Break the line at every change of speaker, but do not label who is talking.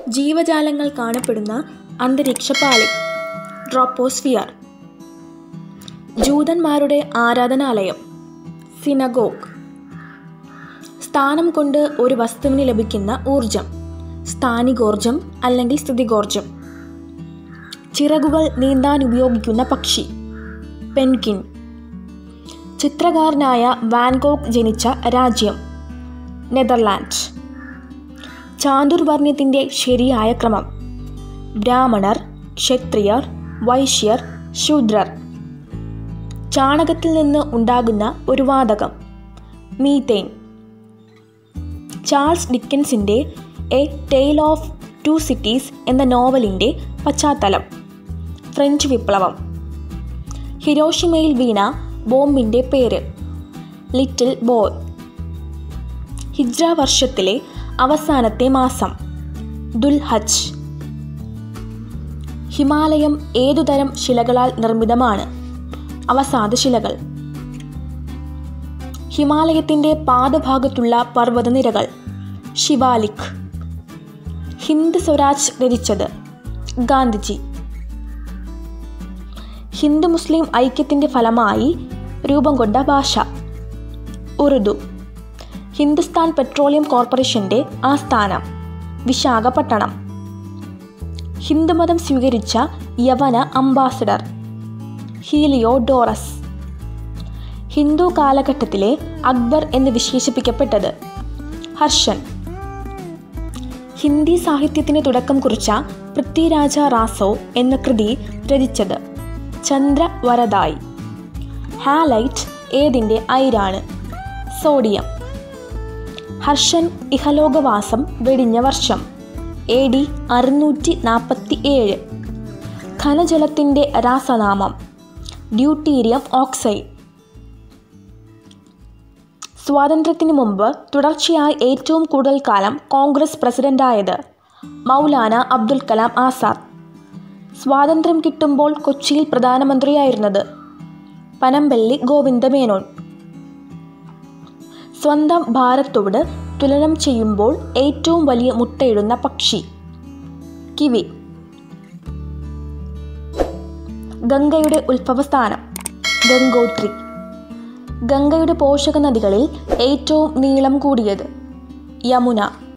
ജീവജാലങ്ങൾ കാണപ്പെടുന്ന അന്തരീക്ഷപാളി ട്രോപ്പോസ്ഫിയർ ജൂതന്മാരുടെ ആരാധനാലയം സിനഗോഗ് സ്ഥാനം കൊണ്ട് ഒരു വസ്തുവിന് ലഭിക്കുന്ന ഊർജം സ്ഥാനികോർജം അല്ലെങ്കിൽ സ്ഥിതികോർജം ചിറകുകൾ നീന്താൻ ഉപയോഗിക്കുന്ന പക്ഷി പെൻകിൻ ചിത്രകാരനായ വാൻഗോഗ് ജനിച്ച രാജ്യം നെതർലാൻഡ് ചാതുർവർണ്ണ്യത്തിൻ്റെ ശരിയായ ക്രമം ബ്രാഹ്മണർ ക്ഷത്രിയർ വൈശ്യർ ശൂദ്രർ ചാണകത്തിൽ നിന്ന് ഉണ്ടാകുന്ന ഒരു വാതകം മീത്തേൻ ചാൾസ് ഡിക്കൻസിൻ്റെ a tale of two cities എന്ന നോവലിൻ്റെ പശ്ചാത്തലം ഫ്രഞ്ച് വിപ്ലവം ഹിരോഷിമയിൽ വീണ ബോംബിൻ്റെ പേര് ലിറ്റിൽ ബോയ് ഹിജ്ര വർഷത്തിലെ അവസാനത്തെ മാസം ദുൽഹജ് ഹിമാലയം ഏതുതരം ശിലകളാൽ നിർമ്മിതമാണ് അവസാദ ശിലകൾ ഹിമാലയത്തിൻ്റെ പാദഭാഗത്തുള്ള പർവ്വതനിരകൾ ശിവാലിക് ഹിന്ദ് സ്വരാജ് രചിച്ചത് ഗാന്ധിജി ഹിന്ദു മുസ്ലിം ഐക്യത്തിൻ്റെ ഫലമായി രൂപം കൊണ്ട ഭാഷ ഉറുദു ഹിന്ദുസ്ഥാൻ പെട്രോളിയം കോർപ്പറേഷൻ്റെ ആസ്ഥാനം വിശാഖപട്ടണം ഹിന്ദുമതം സ്വീകരിച്ച യവന അംബാസഡർ ഹീലിയോഡോറസ് ഹിന്ദു കാലഘട്ടത്തിലെ അക്ബർ എന്ന് വിശേഷിപ്പിക്കപ്പെട്ടത് ഹർഷൻ ഹിന്ദി സാഹിത്യത്തിന് തുടക്കം കുറിച്ച പൃഥ്വിരാജ റാസോ എന്ന കൃതി രചിച്ചത് ചന്ദ്ര വരദായി ഹാലൈറ്റ് ഏതിൻ്റെ അയിരാണ് സോഡിയം ഹർഷൻ ഇഹലോകവാസം വെടിഞ്ഞ വർഷം എ ഡി അറുന്നൂറ്റി നാൽപ്പത്തി ഏഴ് ഖനജലത്തിൻ്റെ രാസനാമം ഡ്യൂട്ടീരിയം ഓക്സൈഡ് സ്വാതന്ത്ര്യത്തിന് മുമ്പ് തുടർച്ചയായി ഏറ്റവും കൂടുതൽ കാലം കോൺഗ്രസ് പ്രസിഡന്റായത് മൗലാന അബ്ദുൽ കലാം ആസാദ് സ്വാതന്ത്ര്യം കിട്ടുമ്പോൾ കൊച്ചിയിൽ പ്രധാനമന്ത്രിയായിരുന്നത് പനമ്പള്ളി ഗോവിന്ദമേനോൻ സ്വന്തം ഭാരത്തോട് തുലനം ചെയ്യുമ്പോൾ ഏറ്റവും വലിയ മുട്ടയിടുന്ന പക്ഷി കിവി ഗംഗയുടെ ഉത്ഭവസ്ഥാനം ഗംഗോത്രി ഗംഗയുടെ പോഷക നദികളിൽ ഏറ്റവും നീളം കൂടിയത് യമുന